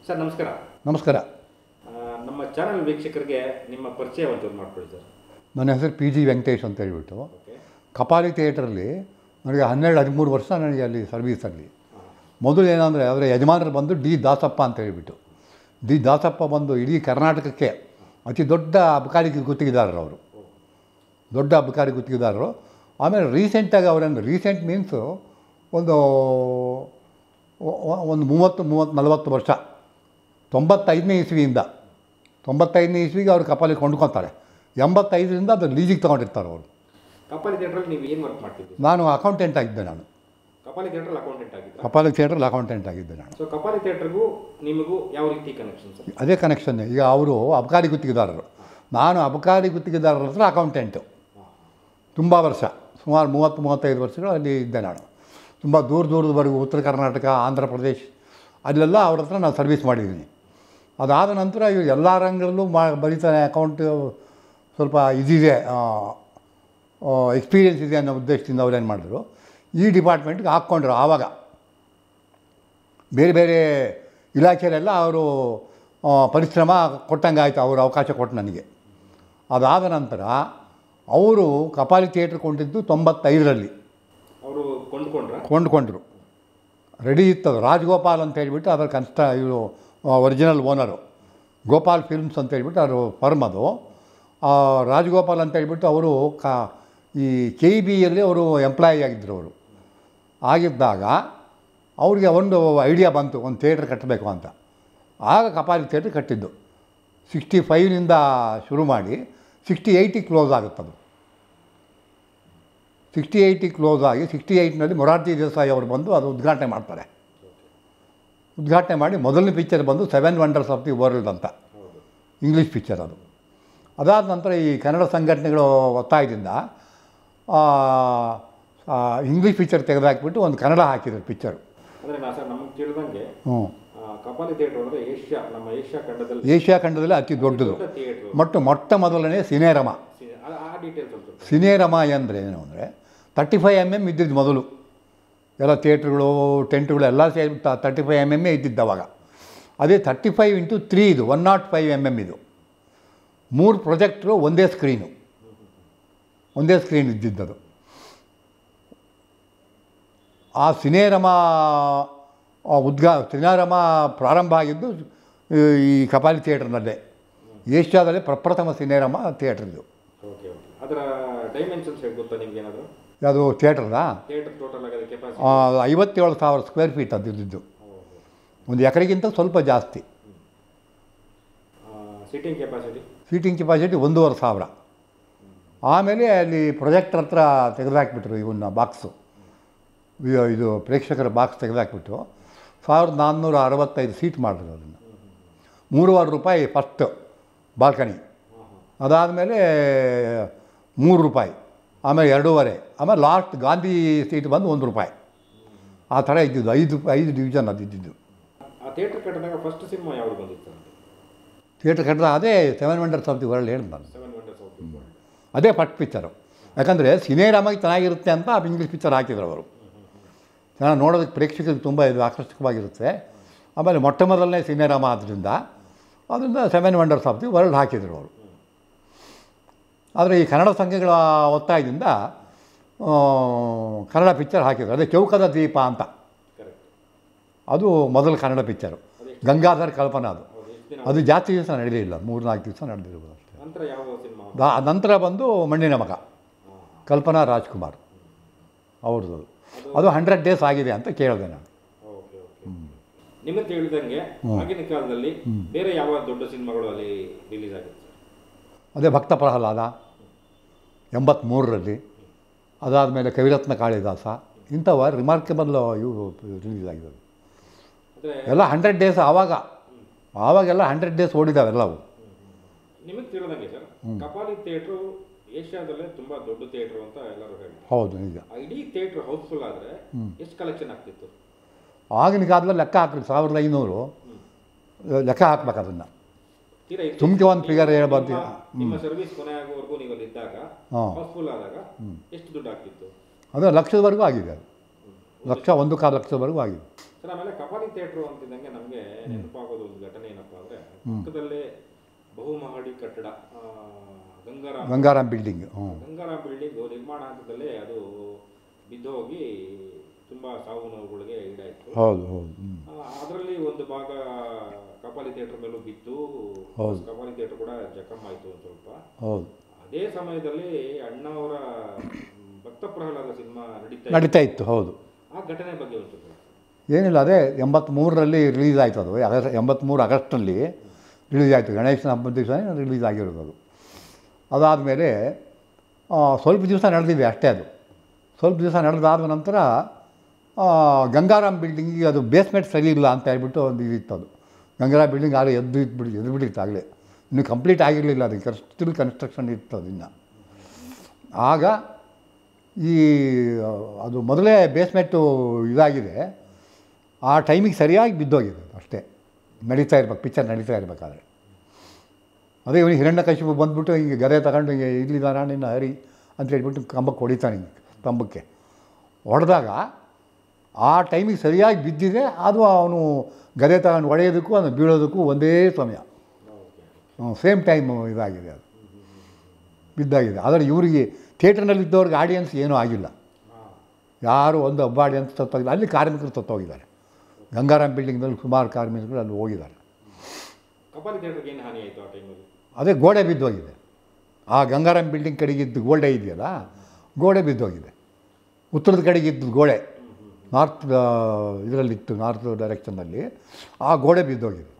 Sir ನಮಸ್ಕಾರ ನಮಸ್ಕಾರ ಆ, ನಮ್ಮ ಚಾನಲ್ ವೀಕ್ಷಕರಿಗೆ ನಿಮ್ಮ ಪರಿಚಯ ಒಂಚೂರು ಮಾಡ್ಕೊಳ್ಳಿ ಸರ್ ನನ್ನ ಹೆಸರು ಪಿ ಜಿ ವೆಂಕಟೇಶ್ ಅಂತ ಹೇಳ್ಬಿಟ್ಟು ಓಕೆ ಕಪಾಲಿ ಥಿಯೇಟ್ರಲ್ಲಿ ನನಗೆ ಹನ್ನೆರಡು ಹದಿಮೂರು ವರ್ಷ ನನಗೆ ಅಲ್ಲಿ ಸರ್ವೀಸಲ್ಲಿ ಮೊದಲು ಏನಂದರೆ ಅದರ ಯಜಮಾನರು ಬಂದು ಡಿ ದಾಸಪ್ಪ ಅಂತ ಹೇಳ್ಬಿಟ್ಟು ಡಿ ದಾಸಪ್ಪ ಬಂದು ಇಡೀ ಕರ್ನಾಟಕಕ್ಕೆ ಅತಿ ದೊಡ್ಡ ಅಬಕಾರಿ ಗುತ್ತಿಗೆದಾರರು ಅವರು ದೊಡ್ಡ ಅಬಕಾರಿ ಗುತ್ತಿಗೆದಾರರು ಆಮೇಲೆ ರೀಸೆಂಟಾಗಿ ಅವರನ್ನು ರೀಸೆಂಟ್ ಮೀನ್ಸು ಒಂದು ಒ- ಒ- ಒಂದು ಮೂವತ್ತು ಮೂವತ್ತು ನಲವತ್ತು ವರ್ಷ ತೊಂಬತ್ತೈದನೇ ಇಸ್ವಿಯಿಂದ ತೊಂಬತ್ತೈದನೇ ಇಸ್ವಿಗೆ ಅವರು ಕಪಾಲಿ ಕೊಂಡ್ಕೊತಾರೆ ಎಂಬತ್ತೈದರಿಂದ ಅದು ಲೀಜಿಗೆ ತೊಗೊಂಡಿರ್ತಾರೆ ಅವರು ಕಪಾಲಿ ಥಿಯೇಟ್ರಲ್ಲಿ ನೀವು ಏನು ವರ್ಕ್ ಮಾಡ್ತಿದ್ರಿ ನಾನು ಅಕೌಂಟೆಂಟ್ ಆಗಿದ್ದೆ ನಾನು ಕಪಾಲಿ ಥಿಯೇಟ್ರಲ್ಲಿ ಅಕೌಂಟೆಂಟ್ ಆಗಿದ್ದ ಕಪಾಲಿ ಥಿಯೇಟ್ರಲ್ಲಿ ಅಕೌಂಟೆಂಟ್ ಆಗಿದ್ದೆ ನಾನು ಸೊ ಕಪಾಲಿ ಥಿಯೇಟ್ರಿಗೂ ನಿಮಗೂ ಯಾವ ರೀತಿ ಕನೆಕ್ಷನ್ ಸರ್ ಅದೇ ಕನೆಕ್ಷನ್ ಈಗ ಅವರು ಅಬಕಾರಿ ಗುತ್ತಿಗೆದಾರರು ನಾನು ಅಬಕಾರಿ ಗುತ್ತಿಗೆದಾರರ ಹತ್ರ ಅಕೌಂಟೆಂಟು ತುಂಬ ವರ್ಷ ಸುಮಾರು ಮೂವತ್ತು ಮೂವತ್ತೈದು ವರ್ಷಗಳು ಅಲ್ಲಿ ಇದ್ದೆ ನಾನು ತುಂಬ ದೂರ ದೂರದವರೆಗೂ ಉತ್ತರ ಕರ್ನಾಟಕ ಆಂಧ್ರ ಪ್ರದೇಶ್ ಅಲ್ಲೆಲ್ಲ ಅವ್ರ ಹತ್ರ ನಾನು ಸರ್ವಿಸ್ ಮಾಡಿದ್ದೀನಿ ಅದಾದ ನಂತರ ಇವ್ರು ಎಲ್ಲ ರಂಗದಲ್ಲೂ ಮಾ ಬರೀತಾನೆ ಅಕೌಂಟ್ ಸ್ವಲ್ಪ ಇದಿದೆ ಎಕ್ಸ್ಪೀರಿಯೆನ್ಸ್ ಇದೆ ಅನ್ನೋ ಉದ್ದೇಶದಿಂದ ಅವ್ರೇನು ಮಾಡಿದ್ರು ಈ ಡಿಪಾರ್ಟ್ಮೆಂಟ್ಗೆ ಹಾಕ್ಕೊಂಡ್ರು ಆವಾಗ ಬೇರೆ ಬೇರೆ ಇಲಾಖೆಯಲ್ಲೆಲ್ಲ ಅವರು ಆ, ಪರಿಶ್ರಮ ಕೊಟ್ಟಂಗೆ ಆಯಿತು ಅವರು ಅವಕಾಶ ಕೊಟ್ಟು ನನಗೆ ಅದಾದ ನಂತರ ಅವರು ಕಪಾಲಿ ಥಿಯೇಟ್ರ್ ಕೊಂಡಿದ್ದು ತೊಂಬತ್ತೈದರಲ್ಲಿ ಅವರು ಕೊಂಡ್ಕೊಂಡ್ರ ಕೊಂಡ್ಕೊಂಡ್ರು ರೆಡಿ ಇತ್ತದು ರಾಜಗೋಪಾಲ್ ಅಂತ ಹೇಳ್ಬಿಟ್ಟು ಅದರ ಕನ್ಸ್ಟ ಇವರು ಒರಿಜಿನಲ್ ಓನರು ಗೋಪಾಲ್ ಫಿಲ್ಮ್ಸ್ ಅಂತ ಹೇಳ್ಬಿಟ್ಟು ಅವರು ಫರ್ಮ್ ಅದು ಆ, ರಾಜಗೋಪಾಲ್ ಅಂತ ಹೇಳ್ಬಿಟ್ಟು ಅವರು ಕ ಈ ಕೆ ಇ ಬಿಯಲ್ಲಿ ಅವರು ಎಂಪ್ಲಾಯಿ ಆಗಿದ್ದರು ಅವರು ಆಗಿದ್ದಾಗ ಅವ್ರಿಗೆ ಒಂದು ಐಡಿಯಾ ಬಂತು ಒಂದು ಥಿಯೇಟ್ರ್ ಕಟ್ಟಬೇಕು ಅಂತ ಆಗ ಕಪಾಲಿ ಥಿಯೇಟ್ರ್ ಕಟ್ಟಿದ್ದು ಸಿಕ್ಸ್ಟಿ ಫೈವ್ನಿಂದ ಶುರು ಮಾಡಿ ಸಿಕ್ಸ್ಟಿ ಏಯ್ಟಿಗೆ ಕ್ಲೋಸ್ ಆಗುತ್ತದು ಸಿಕ್ಸ್ಟಿ ಏಯ್ಟಿಗೆ ಕ್ಲೋಸ್ ಆಗಿ ಸಿಕ್ಸ್ಟಿ ಏಯ್ಟ್ನಲ್ಲಿ ಮೊರಾರ್ಜಿ ದೇಸಾಯಿ ಅವರು ಬಂದು ಅದು ಉದ್ಘಾಟನೆ ಮಾಡ್ತಾರೆ ಉದ್ಘಾಟನೆ ಮಾಡಿ ಮೊದಲನೇ ಪಿಕ್ಚರ್ ಬಂದು seven wonders of the world ಅಂತ ಹೌದು ಇಂಗ್ಲೀಷ್ ಪಿಕ್ಚರ್ ಅದು ಅದಾದ ನಂತರ ಈ ಕನ್ನಡ ಸಂಘಟನೆಗಳು ಒತ್ತಾಯದಿಂದ ಆ, ಆ, ಇಂಗ್ಲೀಷ್ ಪಿಕ್ಚರ್ ತೆಗೆದುಹಾಕಿಬಿಟ್ಟು ಒಂದು ಕನ್ನಡ ಹಾಕಿದ್ರು ಪಿಕ್ಚರು ಅಂದರೆ ನಾ ಸರ್ ನಮಗೆ ತಿಳಿದಂಗೆ ಹ್ಞೂ ಆ, ಕಪಾಲಿ ಥಿಯೇಟ್ರ್ ಅಂದರೆ ಏಷ್ಯಾ ನಮ್ಮ ಏಷ್ಯಾ ಖಂಡದಲ್ಲಿ ಏಷ್ಯಾ ಖಂಡದಲ್ಲಿ ಅತಿ ದೊಡ್ಡದು ದೊಡ್ಡ ಥಿಯೇಟ್ರು ಮತ್ತು ಮೊಟ್ಟ ಮೊದಲನೇ ಸಿನೇರಮ ಆ ಡೀಟೇಲ್ಸ್ ಸ್ವಲ್ಪ ಸಿನೇರಮ ಅಂದರೆ ಏನು ಅಂದರೆ ತರ್ಟಿ ಫೈವ್ ಎಮ್ ಎಮ್ ಇದ್ದಿದ್ದು ಮೊದಲು ಎಲ್ಲ ಥಿಯೇಟ್ರುಗಳು ಟೆಂಟ್ಗಳು ಎಲ್ಲ ಸೇರಿ ತರ್ಟಿ ಫೈವ್ ಎಮ್ ಎಮ್ಮೇ ಇದ್ದಿದ್ದು ಅವಾಗ ಅದೇ ತರ್ಟಿ ಫೈವ್ ಇಂಟು ತ್ರೀ ಇದು one not five M M ಇದು ಮೂರು ಪ್ರೊಜೆಕ್ಟ್ರು ಒಂದೇ ಸ್ಕ್ರೀನು ಒಂದೇ ಸ್ಕ್ರೀನ್ ಇದ್ದಿದ್ದದು ಆ ಸಿನೇರಮ ಆ ಉದ್ಘಾ ಸಿನೇರಮ ಪ್ರಾರಂಭ ಆಗಿದ್ದು ಈ ಕಪಾಲಿ ಥಿಯೇಟ್ರ್ನಲ್ಲೇ ಏಷ್ಯಾದಲ್ಲೇ ಪ್ರಪ್ರಥಮ ಸಿನೇರಮ ಥಿಯೇಟ್ರ್ ಇದು ಓಕೆ ಓಕೆ ಅದರ ಡೈಮೆನ್ಷನ್ಸ್ ಹೇಗೆ ಗೊತ್ತಾ ನಿಮ್ಗೆ ಏನಾದರೂ ಯಾವುದು ಥಿಯೇಟ್ರದ ಥಿಯೇಟರ್ ಟೋಟಲ್ ಆಗೋದು ಕೆಪಾಸಿಟಿ ಐವತ್ತೇಳು ಸಾವಿರ ಸ್ಕ್ವೇರ್ ಫೀಟ್ ಅದು ಇದ್ದಿದ್ದು ಒಂದು ಎಕರೆಗಿಂತ ಸ್ವಲ್ಪ ಜಾಸ್ತಿ ಸಿಟ್ಟಿಂಗ್ ಕೆಪಾಸಿಟಿ ಸೀಟಿಂಗ್ ಕೆಪಾಸಿಟಿ ಒಂದೂವರೆ ಸಾವಿರ ಆಮೇಲೆ ಅಲ್ಲಿ ಪ್ರೊಜೆಕ್ಟರ್ ಹತ್ರ ತೆಗೆದುಹಾಕ್ಬಿಟ್ರು ಇವನ್ನ ಬಾಕ್ಸು ಇದು- ಇದು ಪ್ರೇಕ್ಷಕರ ಬಾಕ್ಸ್ ತೆಗೆದುಹಾಕ್ಬಿಟ್ಟು ಸಾವಿರದ ನಾನ್ನೂರ ಅರವತ್ತೈದು ಸೀಟ್ ಮಾಡಿದ್ರು ಅದನ್ನು ಮೂರುವರೆ ರೂಪಾಯಿ ಫಸ್ಟ್ ಬಾಲ್ಕನಿ ಅದಾದಮೇಲೆ ಮೂರು ರೂಪಾಯಿ ಆಮೇಲೆ ಎರಡೂವರೆ ಆಮೇಲೆ ಲಾಸ್ಟ್ ಗಾಂಧಿ ಸೀಟ್ ಬಂದು ಒಂದು ರೂಪಾಯಿ ಆ ಥರ ಇದ್ದಿದ್ದು ಐದು ಐದು ಡಿವಿಷನ್ ಅದು ಇದ್ದಿದ್ದು ಆ ಥಿಯೇಟರ್ ಕಟ್ಟಿದಾಗ ಫಸ್ಟ್ ಸಿನಿಮಾ ಯಾವುದು ಬಂದಿತ್ತು ಅಂತ ಥಿಯೇಟ್ರ್ ಕಟ್ಟಿದ ಅದೇ seven wonders of the world ಹೇಳಿದ್ ನಾನು seven wonders of the world ಅದೇ ಫಸ್ಟ್ ಪಿಕ್ಚರು ಯಾಕಂದರೆ ಸಿನೇರಾಮಾಗಿ ಚೆನ್ನಾಗಿರುತ್ತೆ ಅಂತ ಇಂಗ್ಲೀಷ್ ಪಿಕ್ಚರ್ ಹಾಕಿದ್ರು ಅವರು ಚೆನ್ನಾಗಿ ನೋಡೋದಕ್ಕೆ ಪ್ರೇಕ್ಷಕರಿಗೆ ತುಂಬ ಇದು ಆಕರ್ಷಕವಾಗಿರುತ್ತೆ ಆಮೇಲೆ ಮೊಟ್ಟ ಮೊದಲನೇ ಸಿನೇರಾಮ ಆದ್ದರಿಂದ ಅದರಿಂದ seven wonders of the world ಹಾಕಿದರು ಅವರು ಆದರೆ ಈ ಕನ್ನಡ ಸಂಘಗಳ ಒತ್ತಾಯದಿಂದ ಆ, ಕನ್ನಡ ಪಿಕ್ಚರ್ ಹಾಕಿದರು ಅದೇ ಚೌಕದ ದೀಪ ಅಂತ ಕರೆಕ್ಟ್ ಅದು ಮೊದಲ ಕನ್ನಡ ಪಿಕ್ಚರು ಗಂಗಾಧರ್ ಕಲ್ಪನಾ ಅದು ಹೌದು ಎಷ್ಟು ದಿನ ಅದು ಜಾಸ್ತಿ ದಿವಸ ನಡೆಯಲಿಲ್ಲ ಮೂರು ನಾಲ್ಕು ದಿವಸ ನಡೆದಿರ್ಬೋದು ಅಷ್ಟೇ ನಂತರ ಯಾವ ಸಿನಿಮಾ ದಾ ನಂತರ ಬಂದು ಮಣ್ಣಿನ ಮಗ ಕಲ್ಪನಾ ರಾಜ್ಕುಮಾರ್ ಅವ್ರದ್ದು ಅದು ಹಂಡ್ರೆಡ್ ಡೇಸ್ ಆಗಿದೆ ಅಂತ ಕೇಳಿದೆ ನಾನು ಓಕೆ ಓಕೆ ನಿಮಗೆ ತಿಳಿದಂಗೆ ಆಗಿನ ಕಾಲದಲ್ಲಿ ಬೇರೆ ಯಾವ ದೊಡ್ಡ ಸಿನಿಮಾಗಳು ಅಲ್ಲಿ ರಿಲೀಸ್ ಆಗಿತ್ತು ಸರ್ ಅದೇ ಭಕ್ತ ಪ್ರಹ್ಲಾದ ಎಂಬತ್ತ್ಮೂರರಲ್ಲಿ ಅದಾದಮೇಲೆ ಕವಿರತ್ನ ಕಾಳಿದಾಸ ಇಂಥವ ರಿಮಾರ್ಕೆಬಲ್ ಇವು ರಿಲೀಸ್ ಆಗಿದ್ದಾವೆ ಅಂದರೆ ಎಲ್ಲ ಹಂಡ್ರೆಡ್ ಡೇಸ್ ಆವಾಗ ಆವಾಗೆಲ್ಲ ಹಂಡ್ರೆಡ್ ಡೇಸ್ ಓಡಿದಾವೆಲ್ಲವು ನಿಮಗೆ ತಿಳಿದಂಗೆ ಸರ್ ಕಪಾಲಿ ಥಿಯೇಟ್ರು ಏಷ್ಯಾದಲ್ಲೇ ತುಂಬಾ ದೊಡ್ಡ ಥಿಯೇಟ್ರು ಅಂತ ಎಲ್ಲರೂ ಹೇಳ್ತಾರೆ ಹೌದು ನಿಜ ಆ ಇಡೀ ಥಿಯೇಟ್ರ್ ಹೌಸ್ಫುಲ್ ಆದರೆ ಎಷ್ಟು ಕಲೆಕ್ಷನ್ ಆಗ್ತಿತ್ತು ಆಗಿನ ಕಾಲದಲ್ಲಿ ಲೆಕ್ಕ ಹಾಕಿ ಸಾವಿರದ ಐನೂರು ಲೆಕ್ಕ ಹಾಕ್ಬೇಕು ಅದನ್ನು ತೀರಾ ಇತ್ತು. ಸುಮ್ಕೆ ಒಂದು ಫಿಗರ್ ಹೇಳ್ಬಾರ್ದು ನಿಮ್ಮ- ನಿಮ್ಮ ಸರ್ವಿಸ್ ಕೊನೆ ಆಗುವವರೆಗೂ ನೀವು ಅಲ್ಲಿ ಇದ್ದಾಗ ಹಾಂ ಹೌಸ್ಫುಲ್ ಆದಾಗ ಎಷ್ಟು ದುಡ್ಡು ಆಗ್ತಿತ್ತು ಅದು ಲಕ್ಷದವರೆಗೂ ಆಗಿದೆ ಅದು ಲಕ್ಷ ಒಂದು ಕಾಲು ಲಕ್ಷದವರೆಗೂ ಆಗಿದೆ ಸರ್ ಆಮೇಲೆ ಕಪಾಲಿ ಥಿಯೇಟ್ರು ಅಂತಿದ್ದಂಗೆ ನಮಗೆ ನೆನಪಾಗೋದು ಒಂದು ಘಟನೆ ಏನಪ್ಪಾ ಅಂದ್ರೆ ಪಕ್ಕದಲ್ಲೇ ಬಹುಮಹಡಿ ಕಟ್ಟಡ ಆ, ಗಂಗಾರಾಮ್ ಗಂಗಾರಾಮ್ ಬಿಲ್ಡಿಂಗ್ ಹ್ಞೂ ಗಂಗಾರಾಮ್ ಬಿಲ್ಡಿಂಗ್ ನಿರ್ಮಾಣ ಹಂತದಲ್ಲೇ ಅದು ಬಿದ್ದೋಗಿ ತುಂಬಾ ಸಾವು ನೋವುಗಳಿಗೆ ಈಡಾಯಿತು ಹೌದು ಹೌದು ಹ್ಞೂ ಅದರಲ್ಲಿ ಒಂದು ಭಾಗ ಕಪಾಲಿ ಥಿಯೇಟರ್ ಮೇಲೂ ಬಿತ್ತು ಹೌದು. ಕಪಾಲಿ ಥಿಯೇಟರ್ ಕೂಡ ಜಖಮ್ ಆಯಿತು ಒಂದು ಸ್ವಲ್ಪ ಹೌದು ಅದೇ ಸಮಯದಲ್ಲಿ ಅಣ್ಣವರ ಮ್, ಭಕ್ತ ಪ್ರಹ್ಲಾದ ಸಿನಿಮಾ ನಡೀತಾ ಇತ್ತು. ನಡೀತಾ ಇತ್ತು ಹೌದು ಆ ಘಟನೆ ಬಗ್ಗೆ ಒಂದು ಸ್ವಲ್ಪ ಏನಿಲ್ಲ ಅದೇ ಎಂಬತ್ತ್ಮೂರರಲ್ಲಿ ರಿಲೀಸ್ ಆಯಿತು ಅದು ಆಗಸ್ಟ್ ಎಂಬತ್ತ್ಮೂರು ಆಗಸ್ಟಲ್ಲಿ ರಿಲೀಸ್ ಆಯಿತು ಗಣೇಶನ ಹಬ್ಬದ ದಿವಸ ರಿಲೀಸ್ ಆಗಿರೋದು ಅದು ಅದಾದಮೇಲೆ ಸ್ವಲ್ಪ ದಿವಸ ನಡೆದಿದೆ ಅಷ್ಟೇ ಅದು ಸ್ವಲ್ಪ ದಿವಸ ನಡೆದಾದ ನಂತರ ಆ, ಗಂಗಾರಾಮ್ ಬಿಲ್ಡಿಂಗಿಗೆ ಅದು ಬೇಸ್ಮೆಂಟ್ ಸರಿ ಇಲ್ಲ ಅಂತ ಹೇಳ್ಬಿಟ್ಟು ಒಂದು ಇದಿತ್ತು ಅದು ಗಂಗಾರಾಮ್ ಬಿಲ್ಡಿಂಗ್ ಆಗಲೇ ಎದ್ದು ಇದ್ಬಿಡಿ ಎದ್ದು ಬಿಟ್ಟಿತ್ತು ಆಗಲೇ ಇನ್ನೂ ಕಂಪ್ಲೀಟ್ ಆಗಿರಲಿಲ್ಲ ಅದಕ್ಕೆ ಸ್ಟಿಲ್ ಕನ್ಸ್ಟ್ರಕ್ಷನ್ ಇತ್ತು ಅದು ಇನ್ನು ಆಗ ಈ ಆ, ಅದು ಮೊದಲೇ ಬೇಸ್ಮೆಂಟು ಇದಾಗಿದೆ ಆ ಟೈಮಿಗೆ ಸರಿಯಾಗಿ ಬಿದ್ದೋಗಿದೆ ಅದು ಅಷ್ಟೇ ನಡೀತಾ ಇರ್ಬೇಕು ಪಿಕ್ಚರ್ ನಡೀತಾ ಇರಬೇಕಾದ್ರೆ ಅದೇ ಇವನಿಗೆ ಹಿರಣ್ಯಕಶಿಪು ಬಂದ್ಬಿಟ್ಟು ಹಿಂಗೆ ಗದೆ ತಗೊಂಡು ಹಿಂಗೆ ಇಲ್ಲಿದ್ದಾನ ನಿನ್ನ ಹರಿ ಅಂತ ಹೇಳ್ಬಿಟ್ಟು ಕಂಬಕ್ಕೆ ಹೊಡಿತಾನೆ ಹಿಂಗೆ ಕಂಬಕ್ಕೆ ಹೊಡೆದಾಗ ಆ ಟೈಮಿಗೆ ಸರಿಯಾಗಿ ಬಿದ್ದಿದೆ ಅದು ಅವನು ಗದೆ ತಗೊಂಡು ಹೊಡೆಯೋದಕ್ಕೂ ಅದು ಬೀಳೋದಕ್ಕೂ ಒಂದೇ ಸಮಯ ಸೇಮ್ ಟೈಮ್ ಇದಾಗಿದೆ ಅದು ಬಿದ್ದಾಗಿದೆ ಆದರೆ ಇವರಿಗೆ ಥಿಯೇಟ್ರ್ನಲ್ಲಿದ್ದವ್ರಿಗೆ ಆಡಿಯನ್ಸ್ ಏನೂ ಆಗಿಲ್ಲ ಯಾರು ಒಂದು ಹಬ್ಬ ಆಡಿಯನ್ಸ್ ಸತ್ತೋಗಿಲ್ಲ ಅಲ್ಲಿ ಕಾರ್ಮಿಕರು ಸತ್ತೋಗಿದ್ದಾರೆ ಗಂಗಾರಾಮ್ ಬಿಲ್ಡಿಂಗ್ನಲ್ಲಿ ಸುಮಾರು ಕಾರ್ಮಿಕರು ಅಲ್ಲಿ ಹೋಗಿದ್ದಾರೆ ಕಪಾಲಿ ಥಿಯೇಟರ್ಗೆ ಏನು ಹಾನಿ ಆಯಿತು ಆ ಟೈಮಲ್ಲಿ ಅದೇ ಗೋಡೆ ಬಿದ್ದೋಗಿದೆ ಆ ಗಂಗಾರಾಮ್ ಬಿಲ್ಡಿಂಗ್ ಕಡೆಗಿದ್ದು ಗೋಡೆ ಇದೆಯಲ್ಲ ಗೋಡೆ ಬಿದ್ದೋಗಿದೆ ಉತ್ತರದ ಕಡೆಗಿದ್ದು ಗೋಡೆ ನಾರ್ತ್ ಇದರಲ್ಲಿತ್ತು ನಾರ್ತ್ ಡೈರೆಕ್ಷನ್ನಲ್ಲಿ ಆ ಗೋಡೆ ಬಿದ್ದೋಗಿದೆ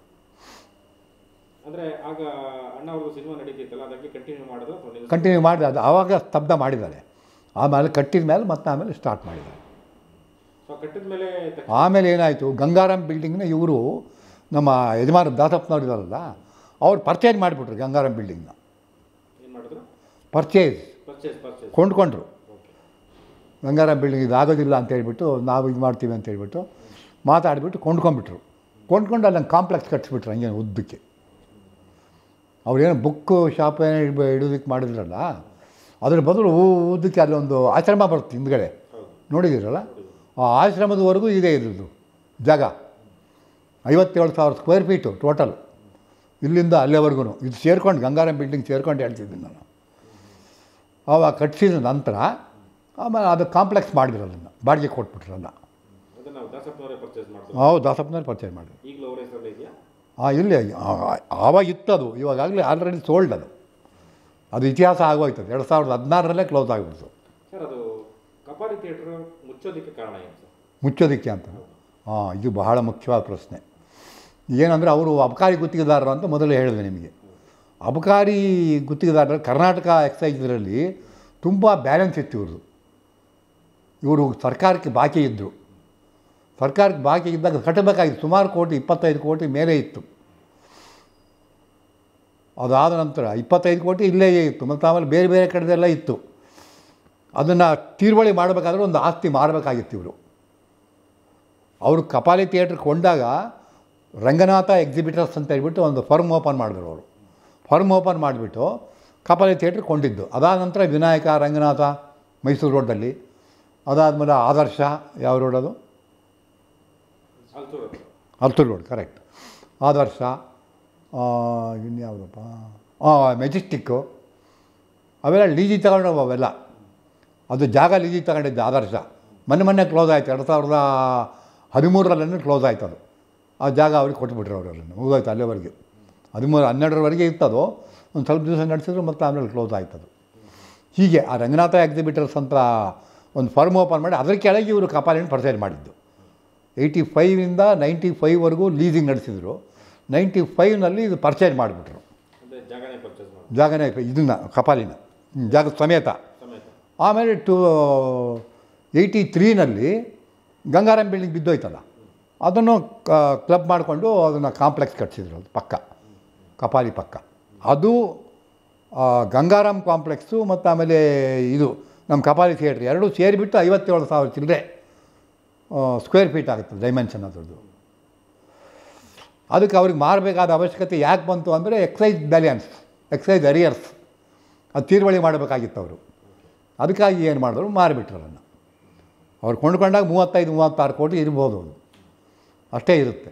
ಅಂದ್ರೆ ಆಗ ಅಣ್ಣ ಅವ್ರದ್ದು ಸಿನಿಮಾ ನಡೀತಿತ್ತಲ್ಲ ಅದಕ್ಕೆ ಕಂಟಿನ್ಯೂ ಮಾಡೋದು ಅಥವಾ ನಿಲ್ಲಿಸೋದು? ಕಂಟಿನ್ಯೂ ಮಾಡಿ ಅದು ಆವಾಗ ಸ್ತಬ್ಧ ಮಾಡಿದ್ದಾರೆ ಆಮೇಲೆ ಕಟ್ಟಿದ ಮೇಲೆ ಮತ್ತೆ ಆಮೇಲೆ ಸ್ಟಾರ್ಟ್ ಮಾಡಿದ್ದಾರೆ ಸೊ ಕಟ್ಟಿದ ಮೇಲೆ ತಕ್ಷಣ ಆಮೇಲೆ ಏನಾಯಿತು ಗಂಗಾರಾಮ್ ಬಿಲ್ಡಿಂಗ್ನ ಇವರು ನಮ್ಮ ಯಜಮಾನ ದಾಸಪ್ಪನವ್ರು ಇದ್ದಾರಲ್ಲ ಅವ್ರು ಪರ್ಚೇಸ್ ಮಾಡಿಬಿಟ್ರು ಗಂಗಾರಾಮ್ ಬಿಲ್ಡಿಂಗ್ನ ಏನು ಮಾಡಿದ್ರು ಪರ್ಚೇಸ್ ಪರ್ಚೇಸ್ ಪರ್ಚೇಸ್ ಕೊಂಡ್ಕೊಂಡ್ರು ಓಕೆ ಗಂಗಾರಾಮ್ ಬಿಲ್ಡಿಂಗ್ ಇದು ಆಗೋದಿಲ್ಲ ಅಂತ ಹೇಳ್ಬಿಟ್ಟು ನಾವು ಇದು ಮಾಡ್ತೀವಿ ಅಂತ ಹೇಳ್ಬಿಟ್ಟು ಮಾತಾಡಿಬಿಟ್ಟು ಕೊಂಡ್ಕೊಂಡ್ಬಿಟ್ರು ಕೊಂಡ್ಕೊಂಡು ಅಲ್ಲೊಂದು ಕಾಂಪ್ಲೆಕ್ಸ್ ಕಟ್ಟಿಸ್ಬಿಟ್ರು ಹಂಗೆ ಉದ್ದಕ್ಕೆ ಅವ್ರೇನು ಬುಕ್ಕು ಶಾಪ್ ಏನೋ ಇಡ್ ಇಡೋದಕ್ಕೆ ಮಾಡಿದ್ರಲ್ಲ ಅದ್ರ ಬದಲು ಊ- ಉದ್ದಕ್ಕೆ ಅಲ್ಲೊಂದು ಆಶ್ರಮ ಬರುತ್ತೆ ಹಿಂದ್ಗಡೆ ಹೌದು ನೋಡಿದ್ದೀರಲ್ಲ ಆ ಆಶ್ರಮದವರೆಗೂ ಇದೆ ಇದ್ರದ್ದು ಜಾಗ ಐವತ್ತೇಳು ಸಾವಿರ ಸ್ಕ್ವೇರ್ ಫೀಟು ಟೋಟಲ್ ಇಲ್ಲಿಂದ ಅಲ್ಲಿವರೆಗೂ ಇದು ಸೇರ್ಕೊಂಡು ಗಂಗಾರಾಮ್ ಬಿಲ್ಡಿಂಗ್ ಸೇರ್ಕೊಂಡು ಹೇಳ್ತಿದ್ದೀನಿ ನಾನು ಆವಾಗ ಕಟ್ಟಿಸಿದ ನಂತರ ಆಮೇಲೆ ಅದು ಕಾಂಪ್ಲೆಕ್ಸ್ ಮಾಡಿದ್ರು ಅದನ್ನು ಬಾಡಿಗೆ ಕೊಟ್ಬಿಟ್ರಲ್ಲ ಅದನ್ನ ನಾವು ದಾಸಪ್ಪನವರೇ ಪರ್ಚೇಸ್ ಮಾಡಿದ್ರು ನಾವು ದಾಸಪ್ಪನಲ್ಲಿ ಪರ್ಚೇಸ್ ಮಾಡಿದ್ರು ಈಗಲೂ ಅವರ ಹೆಸರಲ್ಲಿ ಇದೆಯಾ ಹಾಂ ಇಲ್ಲಿ ಆ- ಆವಾಗ ಇತ್ತು ಅದು ಇವಾಗಲೇ ಆಲ್ರೆಡಿ ಸೋಲ್ಡ್ ಅದು ಅದು ಇತಿಹಾಸ ಆಗೋಯ್ತದೆ ಎರಡು ಸಾವಿರದ ಹದಿನಾರರಲ್ಲೇ ಕ್ಲೋಸ್ ಆಗಿಬಿಡ್ತು ಸರ್ ಅದು ಕಪಾಲಿ ಥಿಯೇಟರ್ ಮುಚ್ಚೋದಕ್ಕೆ ಕಾರಣ ಏನು ಸರ್ ಮುಚ್ಚೋದಕ್ಕೆ ಅಂತ ಹಾಂ ಇದು ಬಹಳ ಮುಖ್ಯವಾದ ಪ್ರಶ್ನೆ ಏನಂದರೆ ಅವರು ಅಬಕಾರಿ ಗುತ್ತಿಗೆದಾರರು ಅಂತ ಮೊದಲೇ ಹೇಳಿದೆ ನಿಮಗೆ ಅಬಕಾರಿ ಗುತ್ತಿಗೆದಾರರು ಕರ್ನಾಟಕ ಎಕ್ಸೈಸ್ ಇದರಲ್ಲಿ ತುಂಬ ಬ್ಯಾಲೆನ್ಸ್ ಇತ್ತು ಇವ್ರದ್ದು ಇವರು ಸರ್ಕಾರಕ್ಕೆ ಬಾಕಿ ಇದ್ದರು ಸರ್ಕಾರಕ್ಕೆ ಬಾಕಿ ಇದ್ದಾಗ ಕಟ್ಟಬೇಕಾಗಿತ್ತು ಸುಮಾರು ಕೋಟಿ ಇಪ್ಪತ್ತೈದು ಕೋಟಿ ಮೇಲೆ ಇತ್ತು ಅದಾದ ನಂತರ ಇಪ್ಪತ್ತೈದು ಕೋಟಿ ಇಲ್ಲೇ ಇತ್ತು ಮತ್ತು ಆಮೇಲೆ ಬೇರೆ ಬೇರೆ ಕಡೆದೆಲ್ಲ ಇತ್ತು ಅದನ್ನು ತೀರ್ವಳಿ ಮಾಡಬೇಕಾದ್ರೆ ಒಂದು ಆಸ್ತಿ ಮಾರಬೇಕಾಗಿತ್ತು ಇವರು ಅವರು ಕಪಾಲಿ ಥಿಯೇಟ್ರಿಗೆ ಕೊಂಡಾಗ ರಂಗನಾಥ ಎಕ್ಸಿಬಿಟರ್ಸ್ ಅಂತ ಹೇಳ್ಬಿಟ್ಟು ಒಂದು ಫರ್ಮ್ ಓಪನ್ ಮಾಡಿದ್ರು ಅವರು ಫರ್ಮ್ ಓಪನ್ ಮಾಡಿಬಿಟ್ಟು ಕಪಾಲಿ ಥಿಯೇಟ್ರ್ ಕೊಂಡಿದ್ದು ಅದಾದ ನಂತರ ವಿನಾಯಕ ರಂಗನಾಥ ಮೈಸೂರು ರೋಡಲ್ಲಿ ಅದಾದಮೇಲೆ ಆದರ್ಶ ಯಾವ ರೋಡ್ ಅದು ಅಲ್ತೂರ್ ಹತ್ರ ಅರ್ತೂರು ರೋಡ್ ಕರೆಕ್ಟ್ ಆದರ್ಶ ಆ, ಇನ್ಯಾವುದಪ್ಪ ಹಾಂ ಮೆಜೆಸ್ಟಿಕ್ಕು ಅವೆಲ್ಲ ಲೀಜಿ ತಗೊಂಡವು ಅವೆಲ್ಲ ಅದು ಜಾಗ ಲೀಜಿ ತಗೊಂಡಿದ್ದೆ ಆದರ್ಶ ಮೊನ್ನೆ ಮೊನ್ನೆ ಕ್ಲೋಸ್ ಆಯಿತು ಎರಡು ಸಾವಿರದ ಹದಿಮೂರರಲ್ಲೇ ಕ್ಲೋಸ್ ಆಯ್ತು ಅದು ಆ ಜಾಗ ಅವ್ರಿಗೆ ಕೊಟ್ಬಿಟ್ರು ಅವರು ಅದನ್ನು ಮುಗೋಯ್ತು ಅಲ್ಲಿವರೆಗೆ ಹದಿಮೂರು ಹನ್ನೆರಡರವರೆಗೆ ಇತ್ತದು ಒಂದು ಸ್ವಲ್ಪ ದಿವಸ ನಡೆಸಿದ್ರು ಮತ್ತು ಆಮೇಲೆ ಕ್ಲೋಸ್ ಆಯ್ತು ಅದು ಹೀಗೆ ಆ ರಂಗನಾಥ ಎಕ್ಸಿಬಿಟರ್ಸ್ ಅಂತ ಒಂದು ಫರ್ಮ್ ಓಪನ್ ಮಾಡಿ ಅದರ ಕೆಳಗೆ ಇವರು ಕಪಾಲಿನ ಪರ್ಚೇಸ್ ಮಾಡಿದ್ದು ಏಯ್ಟಿ ಫೈವಿಂದ ನೈಂಟಿ ಫೈವ್ವರೆಗೂ ಲೀಸಿಂಗ್ ನಡೆಸಿದರು ನೈಂಟಿ ಫೈವ್ನಲ್ಲಿ ಇದು ಪರ್ಚೇಸ್ ಮಾಡಿಬಿಟ್ರು ಅಂದರೆ ಜಾಗನೇ ಪರ್ಚೇಸ್ ಮಾಡಿ ಜಾಗನೇ ಇದನ್ನು ಕಪಾಲಿನ ಹ್ಮ್, ಜಾಗ ಸಮೇತ ಸಮೇತ ಆಮೇಲೆ ಟು ಏಯ್ಟಿ ತ್ರೀನಲ್ಲಿ ಗಂಗಾರಾಮ್ ಬಿಲ್ಡಿಂಗ್ ಬಿದ್ದೋಯ್ತಲ್ಲ ಅದನ್ನು ಕ್ಲಬ್ ಮಾಡಿಕೊಂಡು ಅದನ್ನು ಕಾಂಪ್ಲೆಕ್ಸ್ ಕಟ್ಸಿದ್ರು ಅದು ಪಕ್ಕ ಕಪಾಲಿ ಪಕ್ಕ ಅದು ಆ, ಗಂಗಾರಾಮ್ ಕಾಂಪ್ಲೆಕ್ಸು ಮತ್ತು ಆಮೇಲೆ ಇದು ನಮ್ಮ ಕಪಾಲಿ ಥಿಯೇಟ್ರ್ ಎರಡೂ ಸೇರಿಬಿಟ್ಟು ಐವತ್ತೇಳು ಸಾವಿರ ಚಿಲ್ಲರೆ ಸ್ಕ್ವೇರ್ ಫೀಟ್ ಆಗುತ್ತೆ ಡೈಮೆನ್ಷನ್ ಅದರದ್ದು ಅದಕ್ಕೆ ಅವ್ರಿಗೆ ಮಾರಬೇಕಾದ ಅವಶ್ಯಕತೆ ಯಾಕೆ ಬಂತು ಅಂದರೆ ಎಕ್ಸೈಸ್ ಬ್ಯಾಲೆನ್ಸ್ ಎಕ್ಸೈಸ್ ಅರಿಯರ್ಸ್ ಅದು ತೀರ್ವಳಿ ಮಾಡಬೇಕಾಗಿತ್ತು ಅವರು ಅದಕ್ಕಾಗಿ ಏನು ಮಾಡಿದ್ರು ಮಾರಿಬಿಟ್ರು ಅದನ್ನು ಅವ್ರು ಕೊಂಡ್ಕೊಂಡಾಗ ಮೂವತ್ತೈದು ಮೂವತ್ತಾರು ಕೋಟಿ ಇರ್ಬೋದು ಅದು ಅಷ್ಟೇ ಇರುತ್ತೆ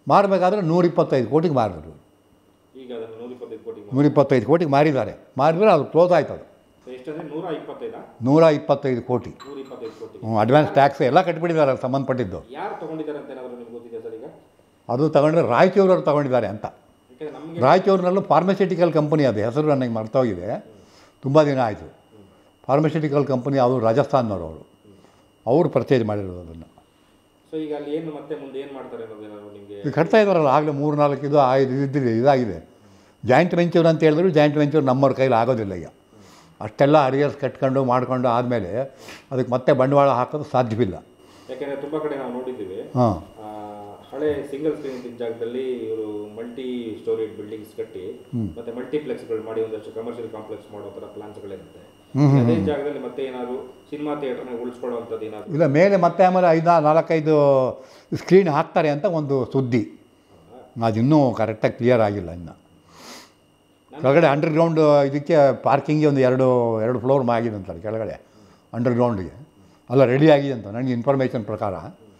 ಮಾರಬೇಕಾದ್ರೆ ನೂರಿಪ್ಪತ್ತೈದು ಕೋಟಿಗೆ ಮಾರಿದ್ರು ಈಗ ಅದನ್ನು ನೂರ ಇಪ್ಪತ್ತೈದು ಕೋಟಿ ನೂರಿಪ್ಪತ್ತೈದು ಕೋಟಿಗೆ ಮಾರಿದ್ದಾರೆ ಮಾರಿದ್ರೆ ಅದು ಕ್ಲೋಸ್ ಆಯ್ತು ಅದು ಎಷ್ಟಂದ್ರೆ ನೂರ ಇಪ್ಪತ್ತೈದಾ ನೂರ ಇಪ್ಪತ್ತೈದು ಕೋಟಿ ನೂರ ಇಪ್ಪತ್ತೈದು ಕೋಟಿ ಅಡ್ವಾನ್ಸ್ ಟ್ಯಾಕ್ಸ್ ಎಲ್ಲ ಕಟ್ಬಿಟ್ಟಿದ್ದಾರೆ ಅದಕ್ಕೆ ಸಂಬಂಧಪಟ್ಟಿದ್ದು ಯಾರು ತಗೊಂಡಿದ್ದಾರೆ ಅಂತ ಏನಾದರೂ ನಿಮ್ಗೆ ಗೊತ್ತಿದೆ ಸರ್ ಈಗ ಅದು ತಗೊಂಡ್ರೆ ರಾಯಚೂರವ್ರು ತಗೊಂಡಿದ್ದಾರೆ ಅಂತ ಯಾಕಂದ್ರೆ ನಮಗೆ ರಾಯಚೂರಿನಲ್ಲೂ ಫಾರ್ಮಸ್ಯೂಟಿಕಲ್ ಕಂಪನಿ ಅದು ಹೆಸರು ನನಗೆ ಮರ್ತೋಗಿದೆ ತುಂಬ ದಿನ ಆಯಿತು ಫಾರ್ಮಸ್ಯೂಟಿಕಲ್ ಕಂಪನಿ ಅವರು ರಾಜಸ್ಥಾನದವರು ಅವರು ಅವರು ಪರ್ಚೇಸ್ ಮಾಡಿರೋದು ಅದನ್ನು ಸೊ ಈಗ ಅಲ್ಲಿ ಏನು ಮತ್ತೆ ಮುಂದೆ ಏನು ಮಾಡ್ತಾರೆ ಅನ್ನೋದು ಏನಾದ್ರು ನಿಮಗೆ ಈಗ ಕಟ್ತಾ ಇದ್ದಾರಲ್ಲ ಆಗಲೇ ಮೂರು ನಾಲ್ಕು ಇದು ಆಯ್ತು ಇದ್ದಿದೆ ಇದಾಗಿದೆ ಜಾಯಿಂಟ್ ವೆಂಚೂರ್ ಅಂತ ಹೇಳಿದ್ರು ಜಾಯಿಂಟ್ ವೆಂಚೂರ್ ನಮ್ಮವ್ರ ಕೈಲಿ ಆಗೋದಿಲ್ಲ ಈಗ ಅಷ್ಟೆಲ್ಲ ಅರಿಯರ್ಸ್ ಕಟ್ಕೊಂಡು ಮಾಡ್ಕೊಂಡು ಆದಮೇಲೆ ಅದಕ್ಕೆ ಮತ್ತೆ ಬಂಡವಾಳ ಹಾಕೋದು ಸಾಧ್ಯವಿಲ್ಲ ಯಾಕೆಂದ್ರೆ ತುಂಬಾ ಕಡೆ ನಾವು ನೋಡಿದ್ದೀವಿ ಹಾಂ ಆ, ಹಳೆ ಸಿಂಗಲ್ ಸ್ಕ್ರೀನ್ ಇದ್ದ ಜಾಗದಲ್ಲಿ ಇವರು ಮಲ್ಟಿ ಸ್ಟೋರಿ ಬಿಲ್ಡಿಂಗ್ಸ್ ಕಟ್ಟಿ ಮತ್ತೆ ಮಲ್ಟಿಪ್ಲೆಕ್ಸ್ಗಳು ಮಾಡಿ ಒಂದಷ್ಟು ಕಮರ್ಷಿಯಲ್ ಕಾಂಪ್ಲೆಕ್ಸ್ ಮಾಡೋ ಥರ ಪ್ಲಾನ್ಸ್ಗಳಿರುತ್ತೆ ಅದೇ ಜಾಗದಲ್ಲಿ ಮತ್ತೆ ಏನಾದ್ರು ಸಿನಿಮಾ ಥಿಯೇಟರ್ನ ಉಳಿಸ್ಕೊಳ್ಳುವಂಥದ್ದು ಏನಾದ್ರು ಇಲ್ಲ ಮೇಲೆ ಮತ್ತೆ ಆಮೇಲೆ ಐದು ನಾಲ್ಕೈದು ಸ್ಕ್ರೀನ್ ಹಾಕ್ತಾರೆ ಅಂತ ಒಂದು ಸುದ್ದಿ ಅದಿನ್ನೂ ಕರೆಕ್ಟಾಗಿ ಕ್ಲಿಯರ್ ಆಗಿಲ್ಲ ಇನ್ನು ಕೆಳಗಡೆ ಅಂಡರ್ಗ್ರೌಂಡ್ ಇದಕ್ಕೆ ಪಾರ್ಕಿಂಗ್ಗೆ ಒಂದು ಎರಡು ಎರಡು ಫ್ಲೋರ್ ಆಗಿದೆ ಅಂತಾರೆ ಕೆಳಗಡೆ ಅಂಡರ್ಗ್ರೌಂಡಿಗೆ ಅಲ್ಲ ರೆಡಿ ಆಗಿದೆ ಅಂತ ನನಗೆ ಇನ್ಫಾರ್ಮೇಷನ್ ಪ್ರಕಾರ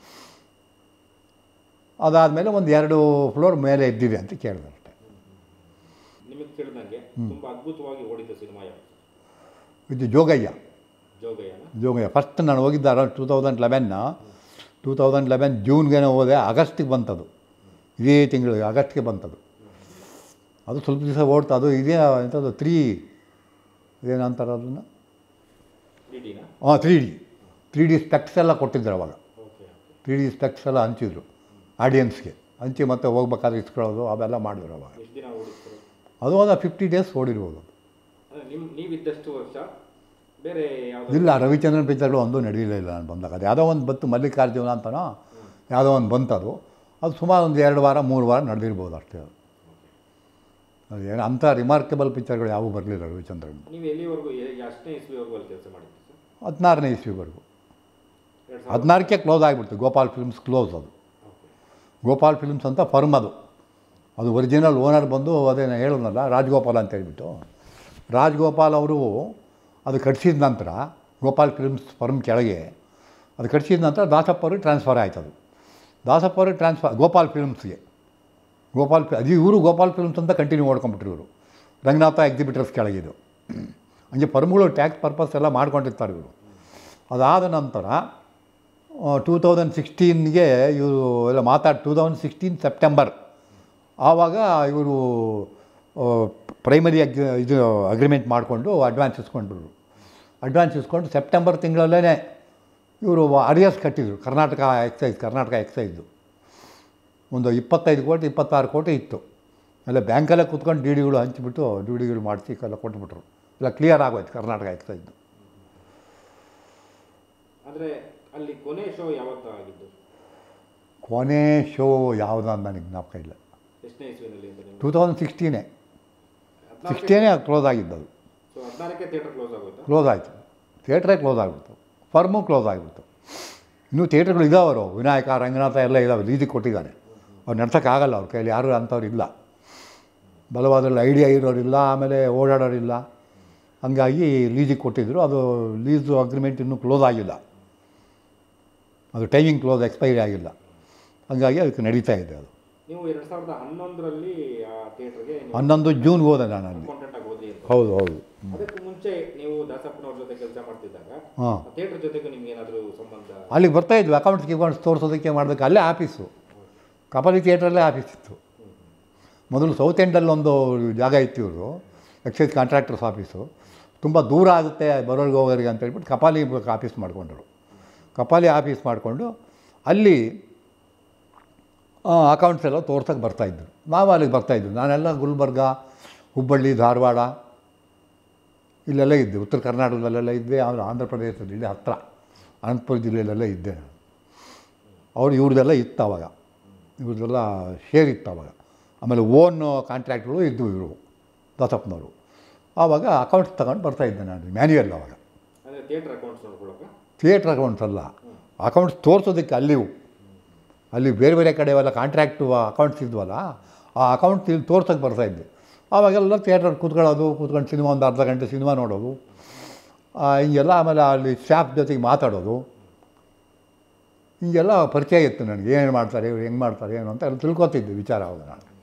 ಅದಾದಮೇಲೆ ಒಂದು ಎರಡು ಫ್ಲೋರ್ ಮೇಲೆ ಇದ್ದಿದೆ ಅಂತ ಕೇಳಿದೆ ಅಷ್ಟೇ ನಿಮಗೆ ಕೇಳಿದಂಗೆ ತುಂಬಾ ಅದ್ಭುತವಾಗಿ ಓಡಿದ ಸಿನಿಮಾ ಯಾವುದು ಇದು ಜೋಗಯ್ಯ ಜೋಗಯ್ಯನ ಜೋಗಯ್ಯ ಫಸ್ಟ್ ನಾನು ಹೋಗಿದ್ದೆ ಅರೌಂಡ್ ಟೂ ತೌಸಂಡ್ ಲೆವೆನ್ನ ಟೂ ತೌಸಂಡ್ ಲೆವೆನ್ ಜೂನ್ಗೇನೋ ಹೋದೆ ಆಗಸ್ಟಿಗೆ ಬಂತದು ಇದೇ ತಿಂಗಳು ಆಗಸ್ಟ್ಗೆ ಬಂತದು ಅದು ಸ್ವಲ್ಪ ದಿವಸ ಓಡ್ತಾ ಅದು ಇದೇ ಎಂಥದ್ದು ತ್ರೀ ಏನಂತಾರೆ ಅದನ್ನು ಡಿಡಿನ ಹಾಂ three D three D specs ಎಲ್ಲ ಕೊಟ್ಟಿದ್ರು ಅವಾಗ ಓಕೆ ತ್ರೀ ಡಿ ಸ್ಪೆಕ್ಸ್ ಎಲ್ಲ ಹಂಚಿದ್ರು ಆಡಿಯನ್ಸ್ಗೆ ಹಂಚಿ ಮತ್ತೆ ಹೋಗ್ಬೇಕಾದ್ರೆ ಇಸ್ಕೊಳ್ಳೋದು ಅವೆಲ್ಲ ಮಾಡಿದ್ರು ಅವಾಗ ಎಷ್ಟು ದಿನ ಓಡಿಸ್ತಾರೆ ಅದು ಒಂದು ಫಿಫ್ಟಿ ಡೇಸ್ ಓಡಿರ್ಬೋದು ಅಂದ್ರೆ ನಿಮ್ ನೀವಿದ್ದಷ್ಟು ವರ್ಷ ಬೇರೆ ಯಾವ್ದು ಇಲ್ಲ ರವಿಚಂದ್ರನ್ ಪಿಕ್ಚರ್ಗಳು ಒಂದು ನಡೆಯಲಿಲ್ಲ ನಾನು ಬಂದಾಗ ಅದು ಯಾವುದೋ ಒಂದು ಬಂತು ಮಲ್ಲಿಕಾರ್ಜುನ ಅಂತನೋ ಯಾವುದೋ ಒಂದು ಬಂತದು ಅದು ಸುಮಾರು ಒಂದು ಎರಡು ವಾರ ಮೂರು ವಾರ ನಡೆದಿರ್ಬೋದು ಅಷ್ಟೇ ಅದು ಅದು ಏನು ಅಂಥ ರಿಮಾರ್ಕಬಲ್ ಪಿಕ್ಚರ್ಗಳು ಯಾವುವು ಬರಲಿಲ್ಲ ರವಿಚಂದ್ರನ್ ನೀವು ಎಲ್ಲಿವರೆಗೂ ಎ- ಎಷ್ಟನೇ ಇಸ್ವಿವರೆಗೂ ಅಲ್ಲಿ ಕೆಲಸ ಮಾಡಿದ್ರಿ ಸರ್ ಹದಿನಾರನೇ ಇಸ್ವಿವರೆಗೂ ಎರಡು ಸಾವಿರ ಹದಿನಾರಕ್ಕೆ ಕ್ಲೋಸ್ ಆಗಿಬಿಡ್ತು ಗೋಪಾಲ್ ಫಿಲ್ಮ್ಸ್ ಕ್ಲೋಸ್ ಅದು ಓಕೆ ಗೋಪಾಲ್ ಫಿಲ್ಮ್ಸ್ ಅಂತ ಫರ್ಮ್ ಅದು ಅದು ಒರಿಜಿನಲ್ ಓನರ್ ಬಂದು ಅದೇನು ಹೇಳೋನಲ್ಲ ರಾಜ್ಗೋಪಾಲ್ ಅಂತ ಹೇಳ್ಬಿಟ್ಟು ರಾಜ್ಗೋಪಾಲ್ ಅವರು ಅದು ಕಟ್ಸಿದ ನಂತರ ಗೋಪಾಲ್ ಫಿಲ್ಮ್ಸ್ ಫರ್ಮ್ ಕೆಳಗೆ ಅದು ಕಟ್ಸಿದ ನಂತರ ದಾಸಪ್ಪ ಅವ್ರಿಗೆ ಟ್ರಾನ್ಸ್ಫರ್ ಆಯ್ತು ಅದು ದಾಸಪ್ಪ ಅವ್ರಿಗೆ ಟ್ರಾನ್ಸ್ಫರ್ ಗೋಪಾಲ್ ಫಿಲ್ಮ್ಸ್ಗೆ ಗೋಪಾಲ್ ಫಿ ಅದು ಇವರು ಗೋಪಾಲ್ ಫಿಲ್ಮ್ಸ್ ಅಂತ ಕಂಟಿನ್ಯೂ ಮಾಡ್ಕೊಂಬಿಟ್ರು ಇವರು ರಂಗನಾಥ ಎಕ್ಸಿಬಿಟರ್ಸ್ ಕೆಳಗಿದು ಹಂಗೆ ಫರ್ಮ್ಗಳು ಟ್ಯಾಕ್ಸ್ ಪರ್ಪಸ್ ಎಲ್ಲ ಮಾಡ್ಕೊಂಡಿರ್ತಾರೆ ಇವರು ಅದಾದ ನಂತರ ಟೂ ತೌಸಂಡ್ ಸಿಕ್ಸ್ಟೀನ್ಗೆ ಇವರು ಎಲ್ಲ ಮಾತಾಡಿ ಟೂ ತೌಸಂಡ್ ಸಿಕ್ಸ್ಟೀನ್ ಸೆಪ್ಟೆಂಬರ್ ಆವಾಗ ಇವರು ಪ್ರೈಮರಿ ಅಗ್ ಇದು ಅಗ್ರಿಮೆಂಟ್ ಮಾಡಿಕೊಂಡು ಅಡ್ವಾನ್ಸ್ ಇಸ್ಕೊಂಡ್ರು ಅಡ್ವಾನ್ಸ್ ಇಸ್ಕೊಂಡು ಸೆಪ್ಟೆಂಬರ್ ತಿಂಗಳಲ್ಲೇ ಇವರು ಅರಿಯರ್ಸ್ ಕಟ್ಟಿದ್ರು ಕರ್ನಾಟಕ ಎಕ್ಸೈಸ್ ಕರ್ನಾಟಕ ಎಕ್ಸೈಸ್ದು ಒಂದು ಇಪ್ಪತ್ತೈದು ಕೋಟಿ ಇಪ್ಪತ್ತಾರು ಕೋಟಿ ಇತ್ತು ಎಲ್ಲ ಬ್ಯಾಂಕಲ್ಲೇ ಕೂತ್ಕೊಂಡು ಡಿ ಡಿಗಳು ಹಂಚಿಬಿಟ್ಟು ಡಿ ಡಿಗಳು ಮಾಡಿಸಿ ಎಲ್ಲ ಕೊಟ್ಬಿಟ್ರು ಎಲ್ಲ ಕ್ಲಿಯರ್ ಆಗೋಯ್ತು ಕರ್ನಾಟಕ ಎಕ್ಸೈಸ್ದು ಅಂದ್ರೆ ಅಲ್ಲಿ ಕೊನೆ ಶೋ ಯಾವತ್ತು ಆಗಿದ್ದು ಕೊನೆ ಶೋ ಯಾವುದಂತ ನನಗೆ ಜ್ಞಾಪಕ ಇಲ್ಲ ಎಷ್ಟನೇ ಇಸ್ವಿನಲ್ಲಿ ಅಂತ ನಿಮ್ಗೆ ಟೂ ತೌಸಂಡ್ ಸಿಕ್ಸ್ಟೀನೇ ಹದಿನಾಲ್ಕು ಸಿಕ್ಸ್ಟೀನೇ ಕ್ಲೋಸ್ ಆಗಿದ್ದದು ಸೊ ಹದಿನಾರಕ್ಕೆ ಥಿಯೇಟರ್ ಕ್ಲೋಸ್ ಆಗೋಯ್ತಾ ಕ್ಲೋಸ್ ಆಯಿತು ಥಿಯೇಟ್ರೇ ಕ್ಲೋಸ್ ಆಗಿಬಿಡ್ತು ಫರ್ಮು ಕ್ಲೋಸ್ ಆಗಿಬಿಡ್ತು ಇನ್ನೂ ಥಿಯೇಟ್ರ್ಗಳು ಇದಾವರು ವಿನಾಯಕ ರಂಗನಾಥ ಎಲ್ಲ ಇದಾವೆ ಲೀಸಿಗೆ ಕೊಟ್ಟಿದ್ದಾನೆ ಅವ್ರು ನಡ್ಸೋಕ್ಕಾಗಲ್ಲ ಅವ್ರ ಕೈಯಲ್ಲಿ ಯಾರು ಅಂಥವ್ರು ಇಲ್ಲ ಬಲವಾದ್ರಲ್ಲಿ ಐಡಿಯಾ ಇರೋರಿಲ್ಲ ಆಮೇಲೆ ಓಡಾಡೋರಿಲ್ಲ ಹಂಗಾಗಿ ಲೀಸಿಗೆ ಕೊಟ್ಟಿದ್ದರು ಅದು ಲೀಸು ಅಗ್ರಿಮೆಂಟ್ ಇನ್ನೂ ಕ್ಲೋಸ್ ಆಗಿಲ್ಲ ಅದು ಟೈಮಿಂಗ್ ಕ್ಲೋಸ್ ಎಕ್ಸ್ಪೈರಿ ಆಗಿಲ್ಲ ಹಂಗಾಗಿ ಅದಕ್ಕೆ ನಡೀತಾ ಇದೆ ಅದು ನೀವು ಎರಡ್ ಸಾವಿರದ ಹನ್ನೊಂದರಲ್ಲಿ ಆ ಥಿಯೇಟರ್ಗೆ ಹನ್ನೊಂದು ಜೂನ್ಗೆ ಹೋದೆ ನಾನು ಅಲ್ಲಿ ಅಕೌಂಟೆಂಟ್ ಆಗಿ ಹೋದ್ರಿ ಅಂತ ಹೌದು ಹೌದು ಅದಕ್ಕೂ ಮುಂಚೆ ನೀವು ದಾಸಪ್ಪನವ್ರ ಜೊತೆ ಕೆಲಸ ಮಾಡ್ತಿದ್ದಾಗ ಹಾಂ ಥಿಯೇಟರ್ ಜೊತೆಗೂ ನಿಮ್ಗೆ ಏನಾದರೂ ಸಂಬಂಧ ಅಲ್ಲಿಗೆ ಬರ್ತಾಯಿದ್ವಿ ಅಕೌಂಟ್ಸ್ ಗಿಕೌಂಟ್ಸ್ ತೋರಿಸೋದಕ್ಕೆ ಮಾಡೋದಕ್ಕೆ ಅಲ್ಲೇ ಆಫೀಸು ಕಪಾಲಿ ಥಿಯೇಟ್ರಲ್ಲೇ ಆಫೀಸ್ ಇತ್ತು ಮೊದಲು ಸೌತ್ ಎಂಡಲ್ಲಿ ಒಂದು ಜಾಗ ಇತ್ತು ಇವರು ಎಕ್ಸೈಸ್ ಕಾಂಟ್ರಾಕ್ಟರ್ಸ್ ಆಫೀಸು ತುಂಬ ದೂರ ಆಗುತ್ತೆ ಬರೋರಿಗೆ ಹೋಗೋರಿಗೆ ಅಂತ ಹೇಳ್ಬಿಟ್ಟು ಕಪಾಲಿ ಆಫೀಸ್ ಮಾಡಿಕೊಂಡ್ರು ಕಪಾಲಿ ಆಫೀಸ್ ಮಾಡಿಕೊಂಡು ಅಲ್ಲಿ ಅಕೌಂಟ್ಸ್ ಎಲ್ಲ ತೋರ್ಸೋಕ್ಕೆ ಬರ್ತಾಯಿದ್ರು ನಾವು ಅಲ್ಲಿಗೆ ಬರ್ತಾಯಿದ್ವಿ ನಾನೆಲ್ಲ ಗುಲ್ಬರ್ಗ ಹುಬ್ಬಳ್ಳಿ ಧಾರವಾಡ ಇಲ್ಲೆಲ್ಲ ಇದ್ದೆ ಉತ್ತರ ಕರ್ನಾಟಕದಲ್ಲೆಲ್ಲ ಇದ್ದೆ ಆಮೇಲೆ ಆಂಧ್ರ ಪ್ರದೇಶದಲ್ಲಿ ಇಲ್ಲಿ ಹತ್ತಿರ ಅನಂತಪುರ ಜಿಲ್ಲೆಯಲ್ಲೆಲ್ಲ ಇದ್ದೆ ನಾನು ಅವ್ರು ಇವ್ರದ್ದೆಲ್ಲ ಇತ್ತು ಅವಾಗ ಇವ್ರದ್ದೆಲ್ಲ ಶೇರ್ ಇತ್ತು ಅವಾಗ ಆಮೇಲೆ ಓನ್ ಕಾಂಟ್ರಾಕ್ಟ್ಗಳು ಇದ್ದವು ಇವರು ದಾಸಪ್ಪನವರು ಆವಾಗ ಅಕೌಂಟ್ಸ್ ತಗೊಂಡು ಬರ್ತಾಯಿದ್ದೆ ನಾನು ಮ್ಯಾನ್ಯುಯಲ್ ಅವಾಗ ಅಂದ್ರೆ ಥಿಯೇಟರ್ ಅಕೌಂಟ್ಸ್ ನೋಡ್ಕೊಳಕ ಥಿಯೇಟ್ರ್ ಅಕೌಂಟ್ಸ್ ಅಲ್ಲ ಅಕೌಂಟ್ಸ್ ತೋರಿಸೋದಕ್ಕೆ ಅಲ್ಲಿವು ಅಲ್ಲಿ ಬೇರೆ ಬೇರೆ ಕಡೆ ಎಲ್ಲ ಕಾಂಟ್ರಾಕ್ಟು ಅಕೌಂಟ್ಸ್ ಇದ್ವಲ್ಲ ಆ ಅಕೌಂಟ್ಸ್ ಇಲ್ಲಿ ತೋರ್ಸೋಕ್ಕೆ ಬರ್ತಾಯಿದ್ದೆ ಆವಾಗೆಲ್ಲ ಥಿಯೇಟ್ರಲ್ಲಿ ಕೂತ್ಕೊಳ್ಳೋದು ಕೂತ್ಕೊಂಡು ಸಿನಿಮಾ ಒಂದು ಅರ್ಧ ಗಂಟೆ ಸಿನಿಮಾ ನೋಡೋದು ಆ, ಹಿಂಗೆಲ್ಲ ಆಮೇಲೆ ಅಲ್ಲಿ ಸ್ಟಾಫ್ ಜೊತೆಗೆ ಮಾತಾಡೋದು ಹೀಗೆಲ್ಲ ಪರಿಚಯ ಇತ್ತು ನನಗೆ ಏನು ಮಾಡ್ತಾರೆ ಇವ್ರು ಹೆಂಗೆ ಮಾಡ್ತಾರೆ ಏನು ಅಂತ ಎಲ್ಲ ತಿಳ್ಕೊತಿದ್ದೆ ವಿಚಾರ ಅವಾಗ ನಾನು